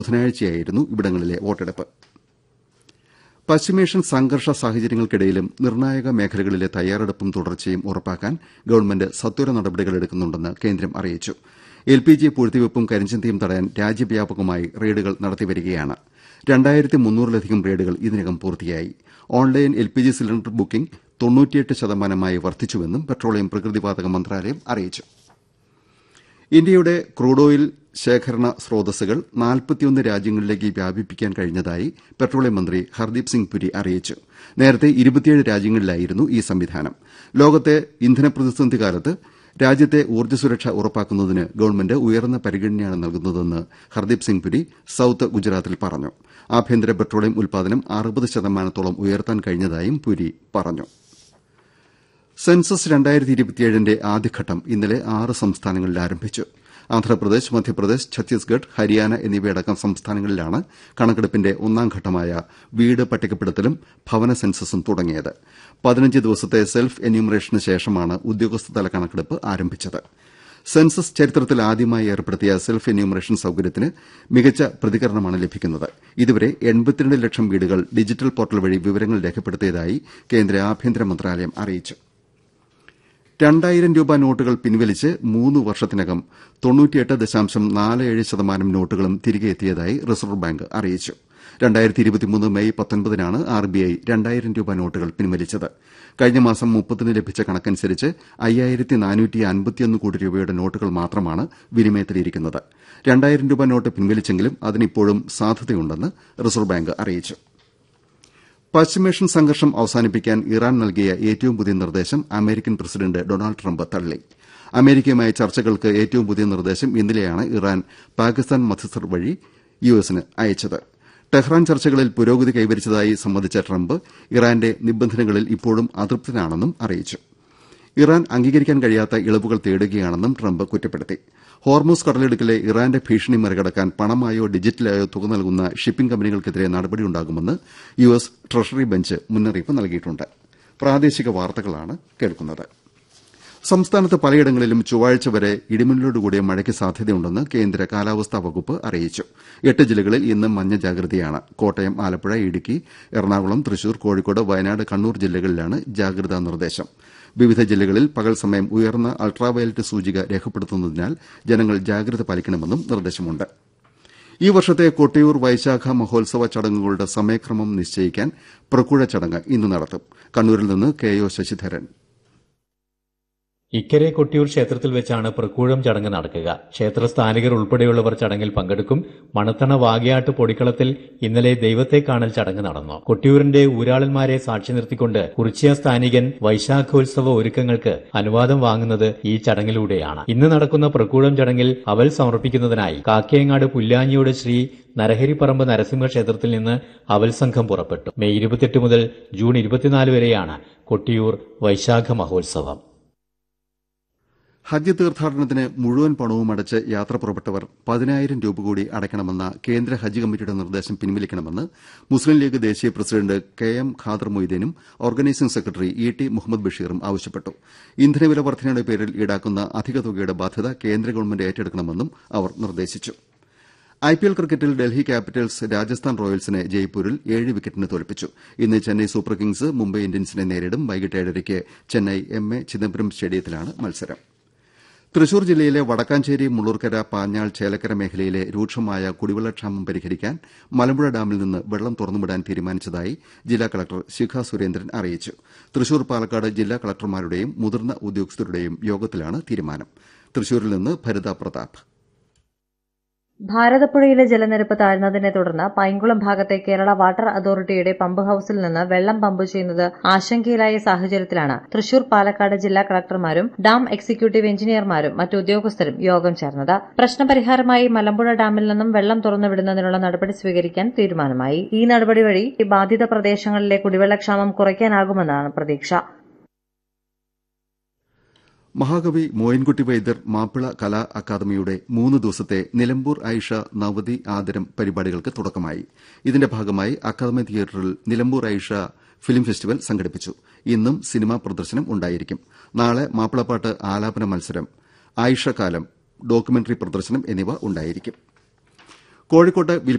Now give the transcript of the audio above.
ബുധനാഴ്ചയായിരുന്നു ഇവിടങ്ങളിലെ വോട്ടെടുപ്പ് പശ്ചിമേഷ്യൻ സംഘർഷ സാഹചര്യങ്ങൾക്കിടയിലും നിർണായക മേഖലകളിലെ തയ്യാറെടുപ്പും തുടർച്ചയും ഉറപ്പാക്കാൻ ഗവൺമെന്റ് സത്വര നടപടികൾ എടുക്കുന്നുണ്ടെന്ന് കേന്ദ്രം അറിയിച്ചു എൽപിജി പൂഴ്ത്തിവെപ്പും കരിഞ്ചന്തയും തടയാൻ രാജ്യവ്യാപകമായി റെയ്ഡുകൾ നടത്തിവരികയാണ് രണ്ടായിരത്തി മുന്നൂറിലധികം റെയ്ഡുകൾ ഇതിനകം പൂർത്തിയായി ഓൺലൈൻ എൽപിജി സിലിണ്ടർ ബുക്കിംഗ് തൊണ്ണൂറ്റിയെട്ട് ശതമാനമായി വർദ്ധിച്ചുവെന്നും പെട്രോളിയം പ്രകൃതിവാതക മന്ത്രാലയം അറിയിച്ചു ഇന്ത്യയുടെ ക്രൂഡ് ഓയിൽ ശേഖരണ സ്രോതസ്സുകൾ നാൽപ്പത്തിയൊന്ന് രാജ്യങ്ങളിലേക്ക് വ്യാപിപ്പിക്കാൻ കഴിഞ്ഞതായി പെട്രോളിയം മന്ത്രി ഹർദീപ് സിംഗ് പുരി അറിയിച്ചു നേരത്തെ ഇരുപത്തിയേഴ് രാജ്യങ്ങളിലായിരുന്നു ഈ സംവിധാനം ലോകത്തെ ഇന്ധന പ്രതിസന്ധി കാലത്ത് രാജ്യത്തെ ഊർജ്ജ സുരക്ഷ ഉറപ്പാക്കുന്നതിന് ഗവൺമെന്റ് ഉയർന്ന പരിഗണനയാണ് നൽകുന്നതെന്ന് ഹർദീപ് സിംഗ് പുരി സൌത്ത് ഗുജറാത്തിൽ പറഞ്ഞു ആഭ്യന്തര പെട്രോളിയം ഉൽപാദനം അറുപത് ശതമാനത്തോളം ഉയർത്താൻ കഴിഞ്ഞതായും പുരി പറഞ്ഞു സെൻസസ് രണ്ടായിരത്തി ഇരുപത്തിയേഴിന്റെ ആദ്യഘട്ടം ഇന്നലെ ആറ് സംസ്ഥാനങ്ങളിൽ ആരംഭിച്ചു ആന്ധ്രാപ്രദേശ് മധ്യപ്രദേശ് ഛത്തീസ്ഗഡ് ഹരിയാന എന്നിവയടക്കം സംസ്ഥാനങ്ങളിലാണ് കണക്കെടുപ്പിന്റെ ഒന്നാം ഘട്ടമായ വീട് പട്ടികപ്പെടുത്തലും ഭവന സെൻസസും തുടങ്ങിയത് പതിനഞ്ച് ദിവസത്തെ സെൽഫ് എന്യൂമറേഷന് ശേഷമാണ് ഉദ്യോഗസ്ഥതല കണക്കെടുപ്പ് ആരംഭിച്ചത് സെൻസസ് ചരിത്രത്തിൽ ആദ്യമായി ഏർപ്പെടുത്തിയ സെൽഫ് എന്യൂമറേഷൻ സൌകര്യത്തിന് മികച്ച പ്രതികരണമാണ് ലഭിക്കുന്നത് ഇതുവരെ എൺപത്തിരണ്ട് ലക്ഷം വീടുകൾ ഡിജിറ്റൽ പോർട്ടൽ വഴി വിവരങ്ങൾ രേഖപ്പെടുത്തിയതായി കേന്ദ്ര ആഭ്യന്തര മന്ത്രാലയം അറിയിച്ചു രണ്ടായിരം രൂപ നോട്ടുകൾ പിൻവലിച്ച് മൂന്ന് വർഷത്തിനകം തൊണ്ണൂറ്റിയെട്ട് ദശാംശം നാല് ഏഴ് ശതമാനം നോട്ടുകളും തിരികെ എത്തിയതായി റിസർവ് ബാങ്ക് അറിയിച്ചു രണ്ടായിരത്തി ഇരുപത്തിമൂന്ന് മെയ് പത്തൊൻപതിനാണ് ആർബിഐ രണ്ടായിരം രൂപ നോട്ടുകൾ പിൻവലിച്ചത് കഴിഞ്ഞ മാസം മുപ്പതിന് ലഭിച്ച കണക്കനുസരിച്ച് അയ്യായിരത്തി നാനൂറ്റി അൻപത്തിയൊന്ന് കോടി രൂപയുടെ നോട്ടുകൾ മാത്രമാണ് വിനിമയത്തിലിരിക്കുന്നത് രണ്ടായിരം രൂപ നോട്ട് പിൻവലിച്ചെങ്കിലും അതിനിപ്പോഴും സാധ്യതയുണ്ടെന്ന് റിസർവ് ബാങ്ക് അറിയിച്ചു പശ്ചിമേഷ്യൻ സംഘർഷം അവസാനിപ്പിക്കാൻ ഇറാൻ നൽകിയ ഏറ്റവും പുതിയ നിർദ്ദേശം അമേരിക്കൻ പ്രസിഡന്റ് ഡൊണാൾഡ് ട്രംപ് തള്ളി അമേരിക്കയുമായി ചർച്ചകൾക്ക് ഏറ്റവും പുതിയ നിർദ്ദേശം ഇന്നലെയാണ് ഇറാൻ പാകിസ്ഥാൻ മധ്യസ്ഥർ വഴി യുഎസിന് അയച്ചത് ടെഹ്റാൻ ചർച്ചകളിൽ പുരോഗതി കൈവരിച്ചതായി സമ്മതിച്ച ട്രംപ് ഇറാന്റെ നിബന്ധനകളിൽ ഇപ്പോഴും അതൃപ്തനാണെന്നും അറിയിച്ചു ഇറാൻ അംഗീകരിക്കാൻ കഴിയാത്ത ഇളവുകൾ തേടുകയാണെന്നും ട്രംപ് കുറ്റപ്പെടുത്തി ഹോർമൂസ് കടലിടുക്കിലെ ഇറാന്റെ ഭീഷണി മറികടക്കാൻ പണമായോ ഡിജിറ്റലായോ തുക നൽകുന്ന ഷിപ്പിംഗ് കമ്പനികൾക്കെതിരെ നടപടിയുണ്ടാകുമെന്ന് യുഎസ് ട്രഷറി ബെഞ്ച് മുന്നറിയിപ്പ് നൽകിയിട്ടുണ്ട് പ്രാദേശിക വാർത്തകളാണ് കേൾക്കുന്നത് സംസ്ഥാനത്ത് പലയിടങ്ങളിലും ചൊവ്വാഴ്ച വരെ ഇടിമിന്നലോടുകൂടിയ മഴയ്ക്ക് സാധ്യതയുണ്ടെന്ന് കേന്ദ്ര കാലാവസ്ഥാ വകുപ്പ് അറിയിച്ചു എട്ട് ജില്ലകളിൽ ഇന്ന് മഞ്ഞ ജാഗ്രതയാണ് കോട്ടയം ആലപ്പുഴ ഇടുക്കി എറണാകുളം തൃശൂർ കോഴിക്കോട് വയനാട് കണ്ണൂർ ജില്ലകളിലാണ് ജാഗ്രതാ നിർദ്ദേശം വിവിധ ജില്ലകളിൽ പകൽ സമയം ഉയർന്ന അൾട്രാവയലറ്റ് സൂചിക രേഖപ്പെടുത്തുന്നതിനാൽ ജനങ്ങൾ ജാഗ്രത പാലിക്കണമെന്നും നിർദ്ദേശമുണ്ട് ഈ വർഷത്തെ കൊട്ടിയൂർ വൈശാഖ മഹോത്സവ ചടങ്ങുകളുടെ സമയക്രമം നിശ്ചയിക്കാൻ പ്രക്കുഴ ചടങ്ങ് ഇന്ന് നടത്തും കണ്ണൂരിൽ നിന്ന് കെ ഒ ശശിധരൻ ഇക്കരെ കൊട്ടിയൂർ ക്ഷേത്രത്തിൽ വെച്ചാണ് പ്രക്കൂഴം ചടങ്ങ് നടക്കുക ക്ഷേത്ര സ്ഥാനികർ ഉൾപ്പെടെയുള്ളവർ ചടങ്ങിൽ പങ്കെടുക്കും മണത്തണ വാകയാട്ട് പൊടിക്കളത്തിൽ ഇന്നലെ ദൈവത്തെ കാണൽ ചടങ്ങ് നടന്നു കൊട്ടിയൂരിന്റെ ഊരാളന്മാരെ സാക്ഷി നിർത്തിക്കൊണ്ട് കുറിച്യ സ്ഥാനികൻ വൈശാഖോത്സവ ഒരുക്കങ്ങൾക്ക് അനുവാദം വാങ്ങുന്നത് ഈ ചടങ്ങിലൂടെയാണ് ഇന്ന് നടക്കുന്ന പ്രക്കൂഴം ചടങ്ങിൽ അവൽ സമർപ്പിക്കുന്നതിനായി കാക്കയങ്ങാട് പുല്ലാഞ്ഞിയോട് ശ്രീ നരഹരിപ്പറമ്പ് നരസിംഹ ക്ഷേത്രത്തിൽ നിന്ന് അവൽ സംഘം പുറപ്പെട്ടു മെയ് ഇരുപത്തിയെട്ട് മുതൽ ജൂൺ ഇരുപത്തിനാല് വരെയാണ് കൊട്ടിയൂർ വൈശാഖ മഹോത്സവം ഹജ്ജ് തീർത്ഥാടനത്തിന് മുഴുവൻ പണവും അടച്ച് യാത്ര പുറപ്പെട്ടവർ പതിനായിരം രൂപ കൂടി അടയ്ക്കണമെന്ന കേന്ദ്ര ഹജ്ജ് കമ്മിറ്റിയുടെ നിർദ്ദേശം പിൻവലിക്കണമെന്ന് മുസ്ലിം ലീഗ് ദേശീയ പ്രസിഡന്റ് കെ എം ഖാദർ മൊയ്തീനും organising secretary E T Muhammad ബഷീറും ആവശ്യപ്പെട്ടു ഇന്ധനവില വർധനയുടെ പേരിൽ ഈടാക്കുന്ന അധിക തുകയുടെ ബാധ്യത കേന്ദ്ര ഗവൺമെന്റ് ഏറ്റെടുക്കണമെന്നും അവർ നിർദ്ദേശിച്ചു ഐപിഎൽ ക്രിക്കറ്റിൽ ഡൽഹി ക്യാപിറ്റൽസ് രാജസ്ഥാൻ റോയൽസിനെ ജയ്പൂരിൽ ഏഴ് വിക്കറ്റിന് തോൽപ്പിച്ചു ഇന്ന് ചെന്നൈ സൂപ്പർ കിങ്സ് മുംബൈ ഇന്ത്യൻസിനെ നേരിടും വൈകിട്ട് ഏഴരയ്ക്ക് ചെന്നൈ എം എ ചിദംബരം സ്റ്റേഡിയത്തിലാണ് മത്സരം തൃശൂർ ജില്ലയിലെ വടക്കാഞ്ചേരി മുള്ളൂർക്കര പാഞ്ഞാൾ ചേലക്കര മേഖലയിലെ രൂക്ഷമായ കുടിവെള്ളക്ഷാമം പരിഹരിക്കാൻ മലമ്പുഴ ഡാമിൽ നിന്ന് വെള്ളം തുറന്നുവിടാൻ തീരുമാനിച്ചതായി ജില്ലാ കളക്ടർ ശിഖ സുരേന്ദ്രൻ അറിയിച്ചു തൃശൂർ പാലക്കാട് ജില്ലാ കളക്ടർമാരുടെയും മുതിർന്ന ഉദ്യോഗസ്ഥരുടെയും യോഗത്തിലാണ് തീരുമാനം തൃശൂരിൽ നിന്ന് ഭരിത പ്രതാപ് ഭാരതപ്പുഴയിലെ ജലനിരപ്പ് താഴ്ന്നതിനെ തുടർന്ന് പൈങ്കുളം ഭാഗത്തെ കേരള വാട്ടർ അതോറിറ്റിയുടെ പമ്പ് ഹൌസിൽ നിന്ന് വെള്ളം പമ്പ് ചെയ്യുന്നത് ആശങ്കയിലായ സാഹചര്യത്തിലാണ് തൃശൂർ പാലക്കാട് ജില്ലാ കളക്ടർമാരും ഡാം എക്സിക്യൂട്ടീവ് എഞ്ചിനീയർമാരും മറ്റു ഉദ്യോഗസ്ഥരും യോഗം ചേർന്നത് പ്രശ്നപരിഹാരമായി മലമ്പുഴ ഡാമിൽ നിന്നും വെള്ളം തുറന്നുവിടുന്നതിനുള്ള നടപടി സ്വീകരിക്കാൻ തീരുമാനമായി ഈ നടപടി വഴി ബാധിത പ്രദേശങ്ങളിലെ കുടിവെള്ളക്ഷാമം കുറയ്ക്കാനാകുമെന്നാണ് പ്രതീക്ഷ മഹാകവി മോയിൻകുട്ടി വൈദ്യർ മാപ്പിള കലാ അക്കാദമിയുടെ മൂന്ന് ദിവസത്തെ നിലമ്പൂർ ആയിഷ നവതി ആദരം പരിപാടികൾക്ക് തുടക്കമായി ഇതിന്റെ ഭാഗമായി അക്കാദമി തിയേറ്ററിൽ നിലമ്പൂർ ആയിഷ ഫിലിം ഫെസ്റ്റിവൽ സംഘടിപ്പിച്ചു ഇന്നും സിനിമാ പ്രദർശനം ഉണ്ടായിരിക്കും നാളെ മാപ്പിളപ്പാട്ട് ആലാപന മത്സരം ആയിഷ കാലം ഡോക്യുമെന്ററി പ്രദർശനം എന്നിവ ഉണ്ടായിരിക്കും കോഴിക്കോട്ട്